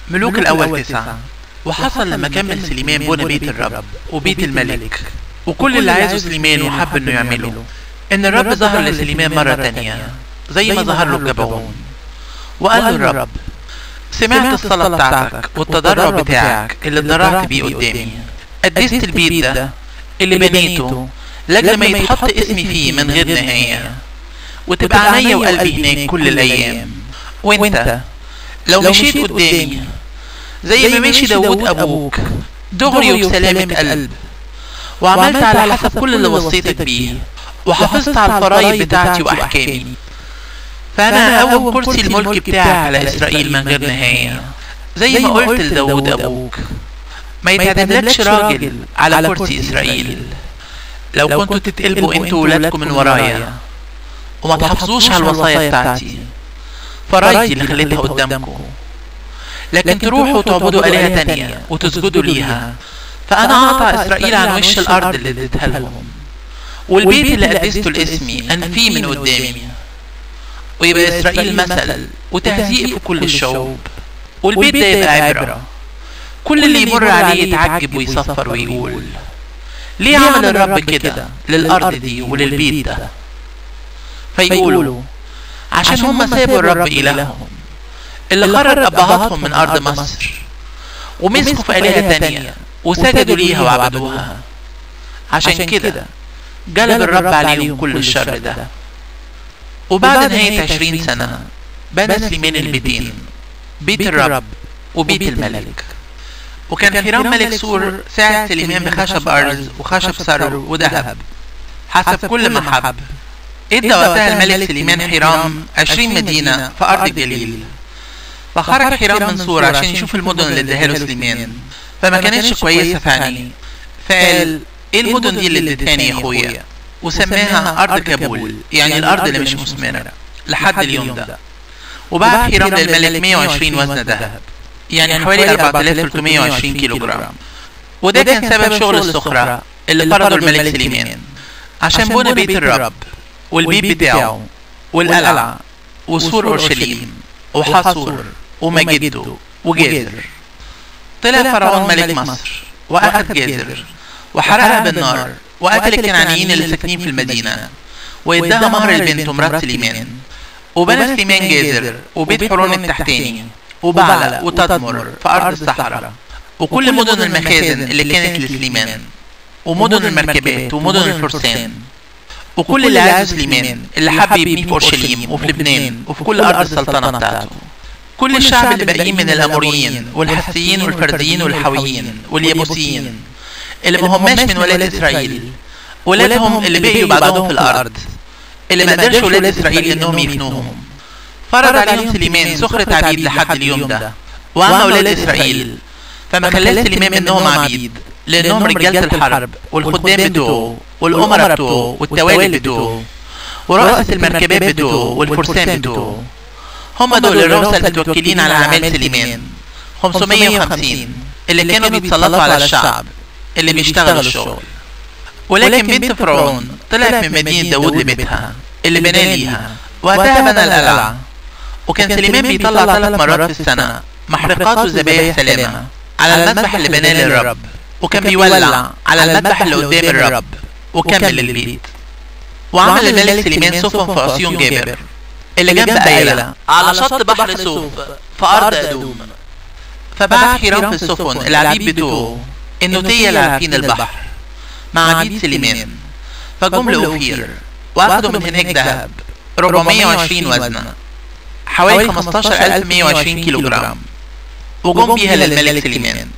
ملوك الأول تسعة وحصل لما كمل سليمان بنى بيت الرب وبيت الملك وكل اللي عايزه سليمان وحب انه يعمله ان الرب ظهر لسليمان مرة تانية زي ما ظهر له الجبعون وقال له الرب سمعت الصلاة بتاعتك والتضرع بتاعك اللي اتضرعت بيه قدامي قدست البيت ده اللي بنيته لاجل ما يتحط اسمي فيه من غير نهاية وتبقى عينيا وقلبي هناك كل الأيام وانت لو مشيت قدامي زي ما مشي داود أبوك دغري وبسلامة قلب وعملت على حسب كل اللي وصيتك بيه وحافظت على الفرايض بتاعتي وأحكامي فأنا هقوم كرسي الملك بتاعك على إسرائيل من غير نهاية زي ما قلت لداود أبوك ما يتعدملكش راجل على كرسي إسرائيل لو كنتوا تتقلبوا انتوا ولادكم من ورايا وما تحافظوش على الوصايا بتاعتي فرايتي اللي خليتها قدامكم لكن تروحوا تعبدوا آلهة تانية وتسجدوا ليها فأنا أقطع إسرائيل عن وش الأرض اللي اديتها لهم والبيت اللي قدسته لاسمي أنفيه من قدامي ويبقى إسرائيل مثل وتهزيء في كل الشعوب والبيت ده يبقى عبرة كل اللي يمر عليه يتعجب ويصفر ويقول ليه عمل الرب كده للأرض دي وللبيت ده فيقولوا عشان هم سابوا الرب إلههم اللي خرج أبهاتهم من أرض مصر ومسكوا في آلهة تانية وسجدوا ليها وعبدوها عشان كده جلب الرب عليهم كل الشر ده وبعد نهاية عشرين سنة بنى سليمان البيتين بيت الرب وبيت الملك وكان حرام ملك سور ساعد سليمان بخشب أرز وخشب سرو وذهب حسب كل ما حب ادى وقتها الملك سليمان حرام عشرين مدينة في أرض الجليل فخرج حرام من سور عشان يشوف المدن اللي اداها له سليمان فما كانتش كويسة في عينيه فقال ايه المدن دي اللي اديتهاني يا اخويا وسماها أرض كابول يعني الأرض اللي مش مثمرة لحد اليوم ده وبعت حرام للملك 120 وزن ذهب يعني حوالي 4320 كيلو جرام وده كان سبب شغل السخرة اللي فرضه الملك سليمان عشان بنى بيت الرب والبيت بتاعه والقلعة وسور أورشليم وحصور ومجده وجازر طلع فرعون ملك مصر وأخذ جازر وحرقها بالنار وقتل الكنعانيين اللي ساكنين في المدينة واداها مهر لبنته مرات سليمان وبنى سليمان جازر وبيت حرون التحتاني وبعلى وتدمر في أرض الصحراء وكل مدن المخازن اللي كانت لسليمان ومدن المركبات ومدن الفرسان وكل اللي عايزه سليمان اللي حب يبنيه في أورشليم وفي لبنان وفي كل أرض السلطنة بتاعته كل الشعب اللي باقيين من الأموريين والحسيين والفرديين والحويين واليابوسيين اللي ما هماش من ولاد إسرائيل ولادهم اللي بقيوا بعدهم في الأرض اللي ما قدرش ولاد إسرائيل إنهم يفنوهم فرض عليهم سليمان سخرة عبيد لحد اليوم ده وأما أولاد إسرائيل فما خلاش سليمان منهم عبيد لأنهم رجالة الحرب والخدام بتوعه والأمراء بتوعه والتوالي بتوعه ورؤساء المركبات بتوعه والفرسان بتوعه هم دول الرؤساء المتوكلين على أعمال سليمان 550 اللي كانوا بيتسلطوا على الشعب اللي بيشتغلوا الشغل ولكن بنت فرعون طلعت من مدينة داود لبيتها اللي بنى ليها وقتها بنى القلعة وكان سليمان بيطلع ثلاث مرات في السنة محرقات وذبايح سلامة على المذبح اللي بناه للرب وكان بيولع على المذبح اللي قدام الرب وكمل البيت وعمل الملك سليمان سفن في عصيون جابر اللي جنب أيلة على شط بحر صوف في أرض أدوم فبعت حرام في السفن العبيد بتوعه إنه تيل عارفين البحر مع عبيد سليمان فجم لأوفير وأخدوا من هناك ذهب 420 وزنة حوالي 15120 كيلو جرام وجم بيها للملك سليمان